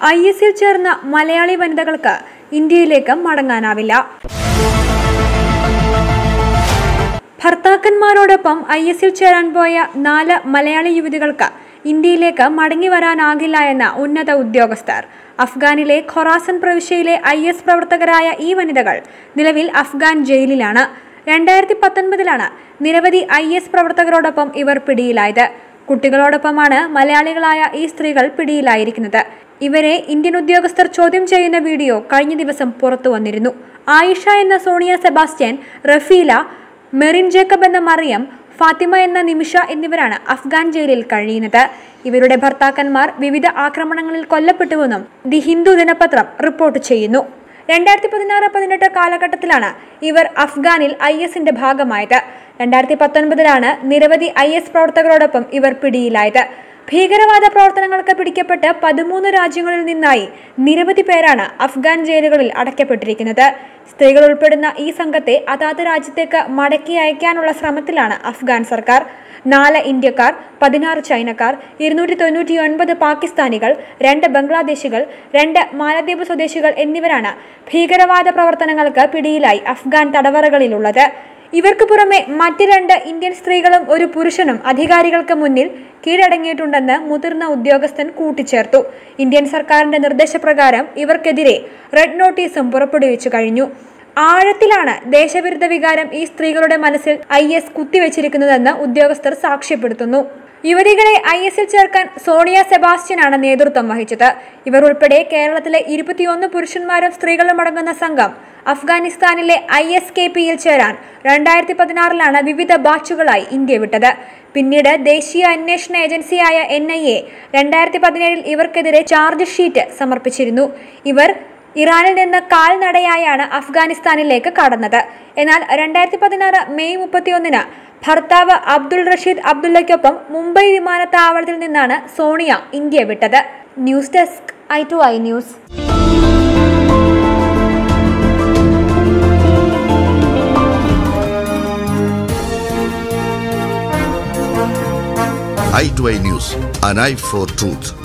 I എസിൽ ചേർന്ന മലയാളി വനിതകൾക്ക് ഇന്ത്യയിലേക്ക് മടങ്ങാനാവില്ല ഭർത്താക്കന്മാരോടൊപ്പം ഐ എസിൽ ചേരാൻ പോയ നാല് മലയാളി യുവതികൾക്ക് ഇന്ത്യയിലേക്ക് മടങ്ങി വരാനാകില്ല എന്ന ഉന്നത ഉദ്യോഗസ്ഥർ അഫ്ഗാനിലെ ഖൊറാസൻ പ്രവിശ്യയിലെ ഐ എസ് പ്രവർത്തകരായ ഈ വനിതകൾ നിലവിൽ അഫ്ഗാൻ ജയിലിലാണ് രണ്ടായിരത്തി പത്തൊൻപതിലാണ് നിരവധി ഐ എസ് പ്രവർത്തകരോടൊപ്പം ഇവർ പിടിയിലായത് കുട്ടികളോടൊപ്പമാണ് മലയാളികളായ ഈ സ്ത്രീകൾ പിടിയിലായിരിക്കുന്നത് ഇവരെ ഇന്ത്യൻ ഉദ്യോഗസ്ഥർ ചോദ്യം ചെയ്യുന്ന വീഡിയോ കഴിഞ്ഞ ദിവസം പുറത്തു വന്നിരുന്നു ആയിഷ എന്ന സോണിയ സെബാസ്റ്റ്യൻ റഫീല മെറിൻ ജേക്കബ് എന്ന മറിയം ഫാത്തിമ എന്ന നിമിഷ എന്നിവരാണ് അഫ്ഗാൻ ജയിലിൽ കഴിയുന്നത് ഇവരുടെ ഭർത്താക്കന്മാർ വിവിധ ആക്രമണങ്ങളിൽ കൊല്ലപ്പെട്ടുവെന്നും ദി ഹിന്ദു ദിനപത്രം റിപ്പോർട്ട് ചെയ്യുന്നു രണ്ടായിരത്തി പതിനാറ് പതിനെട്ട് കാലഘട്ടത്തിലാണ് ഇവർ അഫ്ഗാനിൽ ഐ എസിന്റെ ഭാഗമായത് രണ്ടായിരത്തി പത്തൊൻപതിലാണ് നിരവധി ഐ എസ് പ്രവർത്തകരോടൊപ്പം ഇവർ പിടിയിലായത് ഭീകരവാദ പ്രവർത്തനങ്ങൾക്ക് പിടിക്കപ്പെട്ട് പതിമൂന്ന് രാജ്യങ്ങളിൽ നിന്നായി നിരവധി പേരാണ് അഫ്ഗാൻ ജയിലുകളിൽ അടയ്ക്കപ്പെട്ടിരിക്കുന്നത് സ്ത്രീകൾ ഉൾപ്പെടുന്ന ഈ സംഘത്തെ അതാത് രാജ്യത്തേക്ക് മടക്കി അയക്കാനുള്ള ശ്രമത്തിലാണ് അഫ്ഗാൻ സർക്കാർ നാല് ഇന്ത്യക്കാർ പതിനാറ് ചൈനക്കാർ ഇരുന്നൂറ്റി തൊണ്ണൂറ്റി ഒൻപത് പാകിസ്ഥാനികൾ രണ്ട് ബംഗ്ലാദേശികൾ രണ്ട് മാലദ്വീപ് സ്വദേശികൾ എന്നിവരാണ് ഭീകരവാദ പ്രവർത്തനങ്ങൾക്ക് പിടിയിലായി അഫ്ഗാൻ തടവറകളിലുള്ളത് ഇവർക്ക് പുറമെ മറ്റ് രണ്ട് ഇന്ത്യൻ സ്ത്രീകളും ഒരു പുരുഷനും അധികാരികൾക്ക് മുന്നിൽ കീഴടങ്ങിയിട്ടുണ്ടെന്ന് മുതിർന്ന ഉദ്യോഗസ്ഥൻ കൂട്ടിച്ചേർത്തു ഇന്ത്യൻ സർക്കാരിന്റെ നിർദ്ദേശപ്രകാരം ഇവർക്കെതിരെ റെഡ് നോട്ടീസും പുറപ്പെടുവിച്ചു കഴിഞ്ഞു ആഴത്തിലാണ് ദേശവിരുദ്ധ വികാരം ഈ സ്ത്രീകളുടെ മനസ്സിൽ ഐ എസ് കുത്തിവെച്ചിരിക്കുന്നതെന്ന് ഉദ്യോഗസ്ഥർ സാക്ഷ്യപ്പെടുത്തുന്നു യുവതികളെ ഐ എസിൽ ചേർക്കാൻ സോണിയ സെബാസ്റ്റ്യനാണ് നേതൃത്വം വഹിച്ചത് ഇവർ ഉൾപ്പെടെ കേരളത്തിലെ ഇരുപത്തിയൊന്ന് പുരുഷന്മാരും സ്ത്രീകളും അടങ്ങുന്ന സംഘം അഫ്ഗാനിസ്ഥാനിലെ ഐ എസ് കെ പിയിൽ ചേരാൻ രണ്ടായിരത്തി പതിനാറിലാണ് വിവിധ ബാച്ചുകളായി ഇന്ത്യ വിട്ടത് പിന്നീട് ദേശീയ അന്വേഷണ ഏജൻസിയായ എൻ ഐ എ രണ്ടായിരത്തി പതിനേഴിൽ ഇവർക്കെതിരെ ചാർജ് ഷീറ്റ് സമർപ്പിച്ചിരുന്നു ഇവർ ഇറാനിൽ നിന്ന് കാൽനടയായാണ് അഫ്ഗാനിസ്ഥാനിലേക്ക് കടന്നത് എന്നാൽ രണ്ടായിരത്തി പതിനാറ് മെയ് മുപ്പത്തിയൊന്നിന് ഭർത്താവ് അബ്ദുൾ റഷീദ് അബ്ദുള്ളയ്ക്കൊപ്പം മുംബൈ വിമാനത്താവളത്തിൽ നിന്നാണ് സോണിയ ഇന്ത്യ വിട്ടത് news desk I two I news i2i News, an eye for truth.